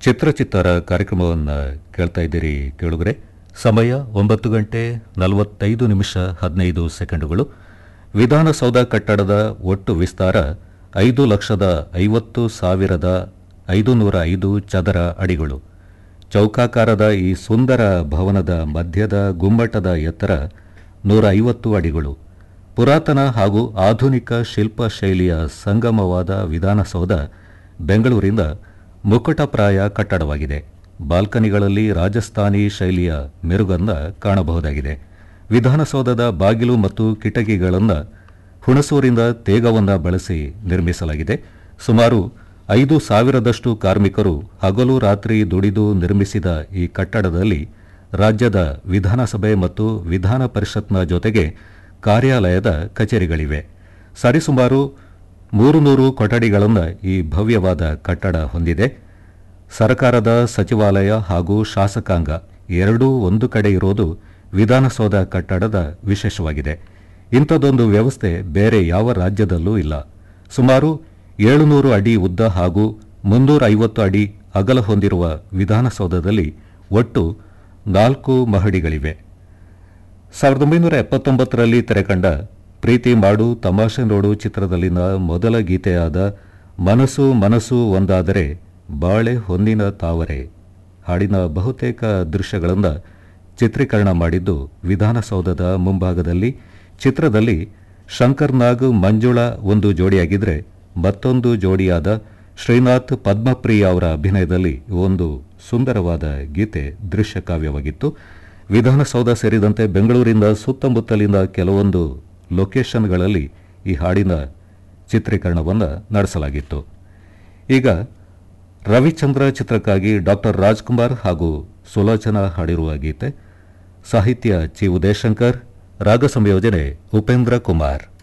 ಚಿತ್ರಚಿತ್ತಾರ ಕಾರ್ಯಕ್ರಮವನ್ನು ಕೇಳ್ತಾ ಇದ್ದೀರಿ ಕೇಳುಗರೆ ಸಮಯ ಒಂಬತ್ತು ಗಂಟೆ ನಲವತ್ತೈದು ನಿಮಿಷ ಹದಿನೈದು ಸೆಕೆಂಡುಗಳು ವಿಧಾನಸೌಧ ಕಟ್ಟಡದ ಒಟ್ಟು ವಿಸ್ತಾರ ಐದು ಲಕ್ಷದ ಐವತ್ತು ಸಾವಿರದ ಐದುನೂರ ಐದು ಚದರ ಅಡಿಗಳು ಚೌಕಾಕಾರದ ಈ ಸುಂದರ ಭವನದ ಮಧ್ಯದ ಗುಮ್ಮಟದ ಎತ್ತರ ನೂರ ಐವತ್ತು ಅಡಿಗಳು ಪುರಾತನ ಹಾಗೂ ಆಧುನಿಕ ಶಿಲ್ಪ ಶೈಲಿಯ ಸಂಗಮವಾದ ವಿಧಾನಸೌಧ ಬೆಂಗಳೂರಿನ ಮುಕುಟಪ್ರಾಯ ಕಟ್ಟಡವಾಗಿದೆ ಬಾಲ್ಕನಿಗಳಲ್ಲಿ ರಾಜಸ್ಥಾನಿ ಶೈಲಿಯ ಮೆರುಗನ್ನು ಕಾಣಬಹುದಾಗಿದೆ ವಿಧಾನಸೌಧದ ಬಾಗಿಲು ಮತ್ತು ಕಿಟಕಿಗಳನ್ನು ಹುಣಸೂರಿಂದ ತೇಗವನ್ನು ಬಳಸಿ ನಿರ್ಮಿಸಲಾಗಿದೆ ಸುಮಾರು ಐದು ಸಾವಿರದಷ್ಟು ಕಾರ್ಮಿಕರು ಹಗಲು ರಾತ್ರಿ ದುಡಿದು ನಿರ್ಮಿಸಿದ ಈ ಕಟ್ಟಡದಲ್ಲಿ ರಾಜ್ಯದ ವಿಧಾನಸಭೆ ಮತ್ತು ವಿಧಾನ ಪರಿಷತ್ನ ಜೊತೆಗೆ ಕಾರ್ಯಾಲಯದ ಕಚೇರಿಗಳಿವೆ ಸರಿಸುಮಾರು ಮೂರು ನೂರು ಕೊಠಡಿಗಳನ್ನು ಈ ಭವ್ಯವಾದ ಕಟ್ಟಡ ಹೊಂದಿದೆ ಸರ್ಕಾರದ ಸಚಿವಾಲಯ ಹಾಗೂ ಶಾಸಕಾಂಗ ಎರಡೂ ಒಂದು ಕಡೆ ಇರೋದು ವಿಧಾನಸೌಧ ಕಟ್ಟಡದ ವಿಶೇಷವಾಗಿದೆ ಇಂಥದ್ದೊಂದು ವ್ಯವಸ್ಥೆ ಬೇರೆ ಯಾವ ರಾಜ್ಯದಲ್ಲೂ ಇಲ್ಲ ಸುಮಾರು ಏಳುನೂರು ಅಡಿ ಉದ್ದ ಹಾಗೂ ಮುನ್ನೂರ ಐವತ್ತು ಅಡಿ ಅಗಲ ಹೊಂದಿರುವ ವಿಧಾನಸೌಧದಲ್ಲಿ ಒಟ್ಟು ನಾಲ್ಕು ಮಹಡಿಗಳಿವೆ ಸಾವಿರದ ಒಂಬೈನೂರ ಎಪ್ಪತ್ತೊಂಬತ್ತರಲ್ಲಿ ತೆರೆಕಂಡ ಪ್ರೀತಿ ಮಾಡು ತಮಾಷೆ ನೋಡು ಚಿತ್ರದಲ್ಲಿನ ಮೊದಲ ಗೀತೆಯಾದ ಮನಸ್ಸು ಮನಸ್ಸು ಒಂದಾದರೆ ಬಾಳೆ ಹೊನ್ನಿನ ತಾವರೆ ಹಾಡಿನ ಬಹುತೇಕ ದೃಶ್ಯಗಳನ್ನು ಚಿತ್ರೀಕರಣ ಮಾಡಿದ್ದು ವಿಧಾನಸೌಧದ ಮುಂಭಾಗದಲ್ಲಿ ಚಿತ್ರದಲ್ಲಿ ಶಂಕರ್ ನಾಗ್ ಮಂಜುಳಾ ಒಂದು ಜೋಡಿಯಾಗಿದ್ದರೆ ಮತ್ತೊಂದು ಜೋಡಿಯಾದ ಶ್ರೀನಾಥ್ ಪದ್ಮಪ್ರಿಯ ಅವರ ಅಭಿನಯದಲ್ಲಿ ಒಂದು ಸುಂದರವಾದ ಗೀತೆ ದೃಶ್ಯ ಕಾವ್ಯವಾಗಿತ್ತು ವಿಧಾನಸೌಧ ಸೇರಿದಂತೆ ಬೆಂಗಳೂರಿನ ಸುತ್ತಮುತ್ತಲಿನ ಕೆಲವೊಂದು ಲೊಕೇಶನ್ಗಳಲ್ಲಿ ಈ ಹಾಡಿನ ಚಿತ್ರೀಕರಣವನ್ನು ನಡೆಸಲಾಗಿತ್ತು ಈಗ ರವಿಚಂದ್ರ ಚಿತ್ರಕ್ಕಾಗಿ ಡಾಕ್ಟರ್ ರಾಜ್ಕುಮಾರ್ ಹಾಗೂ ಸುಲೋಚನಾ ಹಾಡಿರುವ ಗೀತೆ ಸಾಹಿತ್ಯ ಚಿ ಉದಯಶಂಕರ್ ರಾಗ ಸಂಯೋಜನೆ ಉಪೇಂದ್ರ ಕುಮಾರ್